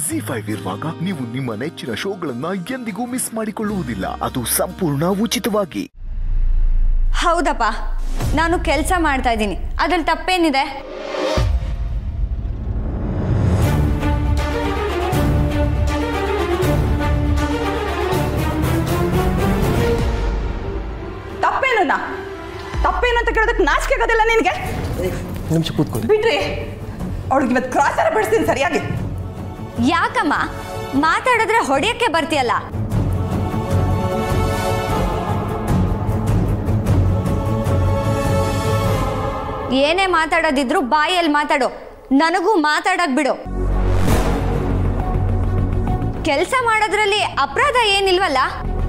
G five ಇರುವಾಗ ನೀವು ನಿಮ್ಮ ನೆಚ್ಚಿನ ಶೋಗಳನ್ನ ಎಂದಿಗೂ ಮಿಸ್ ಮಾಡಿಕೊಳ್ಳುವುದಿಲ್ಲ ಅದು ಸಂಪೂರ್ಣ ಉಚಿತವಾಗಿ ಹೌದಪ್ಪ ನಾನು ಕೆಲಸ ಮಾಡ್ತಾ ಇದ್ದೀನಿ ಅದ್ರಲ್ಲಿ ತಪ್ಪೇನಿದೆ ತಪ್ಪೇನನ್ನ ತಪ್ಪೇನು ಅಂತ ಕೇಳೋದಕ್ಕೆ ನಾಚಿಕೆ ಆಗೋದಿಲ್ಲ ನಿನಗೆ ನಿಮಿಷ ಕೂತ್ಕೊಳ್ಳಿ ಬಿಡ್ರಿ ಅವಳಿಗೆ ಇವತ್ತು ಕ್ರಾಸಾರ ಬಿಡಿಸ್ತೀನಿ ಸರಿಯಾಗಿ ಯಾಕಮ್ಮ ಮಾತಾಡಿದ್ರೆ ಹೊಡೆಯಕ್ಕೆ ಬರ್ತೀಯಲ್ಲ ಏನೇ ಮಾತಾಡೋದಿದ್ರು ಬಾಯಲ್ಲಿ ಮಾತಾಡು ನನಗೂ ಮಾತಾಡಕ್ ಬಿಡು ಕೆಲಸ ಮಾಡೋದ್ರಲ್ಲಿ ಅಪರಾಧ ಏನಿಲ್ವಲ್ಲ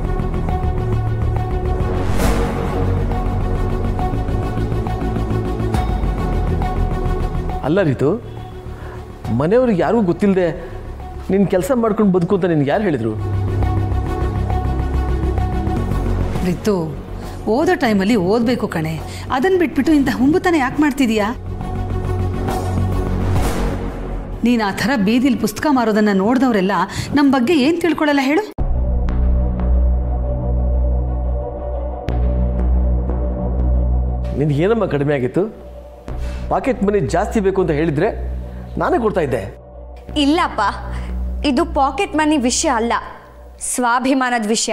ಅಲ್ಲ ರೀತು ಮನೆಯವ್ರಿಗೆ ಯಾರಿಗೂ ಗೊತ್ತಿಲ್ಲದೆ ನಿನ್ನ ಕೆಲಸ ಮಾಡ್ಕೊಂಡು ಬದುಕು ಅಂತ ನಿನ್ಗೆ ಯಾರು ಹೇಳಿದರು ರಿತು ಓದೋ ಟೈಮಲ್ಲಿ ಓದಬೇಕು ಕಣೆ ಅದನ್ನು ಬಿಟ್ಬಿಟ್ಟು ಇಂಥ ಹುಂಬುತನ ಯಾಕೆ ಮಾಡ್ತಿದೀಯಾ ನೀನು ಆ ಥರ ಬೀದಿಲಿ ಪುಸ್ತಕ ಮಾರೋದನ್ನು ನೋಡಿದವರೆಲ್ಲ ನಮ್ಮ ಬಗ್ಗೆ ಏನು ತಿಳ್ಕೊಳ್ಳಲ್ಲ ಹೇಳು ನಿನ್ಗೆ ಏನಮ್ಮ ಕಡಿಮೆ ಆಗಿತ್ತು ಪಾಕೆಟ್ ಮನಿ ಜಾಸ್ತಿ ಬೇಕು ಅಂತ ಹೇಳಿದರೆ ನಾನೇ ಕೊಡ್ತಾ ಇದ್ದೆ ಇಲ್ಲಪ್ಪ ಇದು ಪಾಕೆಟ್ ಮನಿ ವಿಷಯ ಅಲ್ಲ ಸ್ವಾಭಿಮಾನದ ವಿಷಯ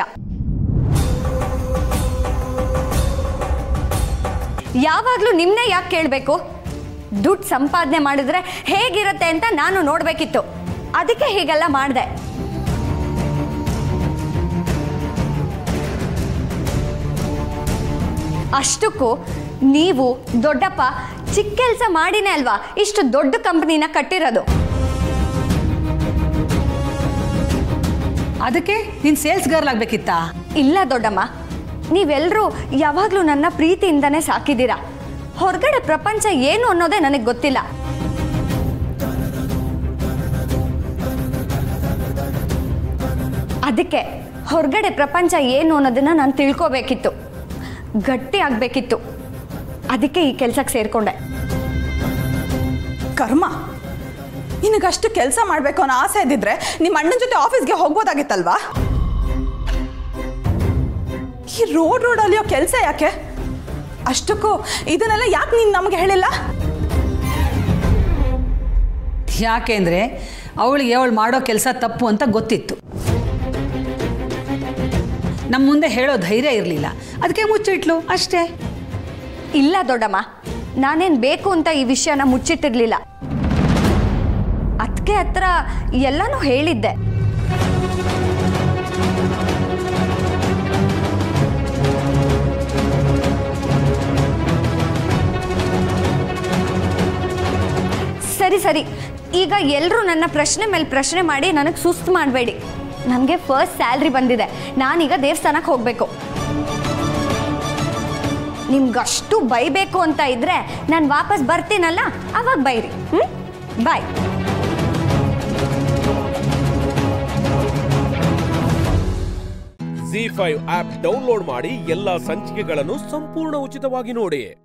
ಯಾವಾಗಲೂ ನಿಮ್ಮನ್ನೇ ಯಾಕೆ ಕೇಳಬೇಕು ದುಡ್ಡು ಸಂಪಾದನೆ ಮಾಡಿದ್ರೆ ಹೇಗಿರುತ್ತೆ ಅಂತ ನಾನು ನೋಡಬೇಕಿತ್ತು ಅದಕ್ಕೆ ಹೀಗೆಲ್ಲ ಮಾಡಿದೆ ಅಷ್ಟಕ್ಕೂ ನೀವು ದೊಡ್ಡಪ್ಪ ಚಿಕ್ಕ ಕೆಲಸ ಮಾಡಿನೇ ಅಲ್ವಾ ಇಷ್ಟು ದೊಡ್ಡ ಕಂಪ್ನಿನ ಕಟ್ಟಿರೋದು ಅದಕ್ಕೆ ನೀನು ಸೇಲ್ಸ್ ಗರ್ಲ್ ಆಗಬೇಕಿತ್ತಾ ಇಲ್ಲ ದೊಡ್ಡಮ್ಮ ನೀವೆಲ್ಲರೂ ಯಾವಾಗಲೂ ನನ್ನ ಪ್ರೀತಿಯಿಂದನೇ ಸಾಕಿದ್ದೀರಾ ಹೊರಗಡೆ ಪ್ರಪಂಚ ಏನು ಅನ್ನೋದೇ ನನಗೆ ಗೊತ್ತಿಲ್ಲ ಅದಕ್ಕೆ ಹೊರಗಡೆ ಪ್ರಪಂಚ ಏನು ಅನ್ನೋದನ್ನ ನಾನು ತಿಳ್ಕೋಬೇಕಿತ್ತು ಗಟ್ಟಿ ಆಗಬೇಕಿತ್ತು ಅದಕ್ಕೆ ಈ ಕೆಲ್ಸಕ್ಕೆ ಸೇರಿಕೊಂಡೆ ಕರ್ಮ ನಿನಗಷ್ಟು ಕೆಲಸ ಮಾಡಬೇಕು ಅನ್ನೋ ಆಸೆ ಇದ್ದಿದ್ರೆ ನಿಮ್ಮ ಅಣ್ಣನ ಜೊತೆ ಆಫೀಸ್ಗೆ ಹೋಗ್ಬೋದಾಗಿತ್ತಲ್ವಾ ಈ ರೋಡ್ ರೋಡ್ ಅಲ್ಲಿಯೋ ಕೆಲಸ ಯಾಕೆ ಅಷ್ಟಕ್ಕೂ ಇದನ್ನೆಲ್ಲ ಯಾಕೆ ನೀನು ನಮಗೆ ಹೇಳಿಲ್ಲ ಯಾಕೆಂದರೆ ಅವಳಿಗೆ ಅವಳು ಮಾಡೋ ಕೆಲಸ ತಪ್ಪು ಅಂತ ಗೊತ್ತಿತ್ತು ನಮ್ಮ ಮುಂದೆ ಹೇಳೋ ಧೈರ್ಯ ಇರಲಿಲ್ಲ ಅದಕ್ಕೆ ಮುಚ್ಚಿಟ್ಲು ಅಷ್ಟೇ ಇಲ್ಲ ದೊಡ್ಡಮ್ಮ ನಾನೇನು ಬೇಕು ಅಂತ ಈ ವಿಷಯನ ಮುಚ್ಚಿಟ್ಟಿರ್ಲಿಲ್ಲ ಅದಕ್ಕೆ ಹತ್ರ ಎಲ್ಲನೂ ಹೇಳಿದ್ದೆ ಸರಿ ಸರಿ ಈಗ ಎಲ್ಲರೂ ನನ್ನ ಪ್ರಶ್ನೆ ಮೇಲೆ ಪ್ರಶ್ನೆ ಮಾಡಿ ನನಗೆ ಸುಸ್ತು ಮಾಡಬೇಡಿ ನನಗೆ ಫಸ್ಟ್ ಸ್ಯಾಲ್ರಿ ಬಂದಿದೆ ನಾನೀಗ ದೇವಸ್ಥಾನಕ್ಕೆ ಹೋಗಬೇಕು ನಿಮ್ಗಷ್ಟು ಬೈಬೇಕು ಅಂತ ಇದ್ರೆ ನಾನು ವಾಪಸ್ ಬರ್ತೀನಲ್ಲ ಅವಾಗ ಬೈರಿ ಹ್ಞೂ bye ZEE5 app download ಮಾಡಿ ಎಲ್ಲಾ ಸಂಚಿಕೆಗಳನ್ನು ಸಂಪೂರ್ಣ ಉಚಿತವಾಗಿ ನೋಡಿ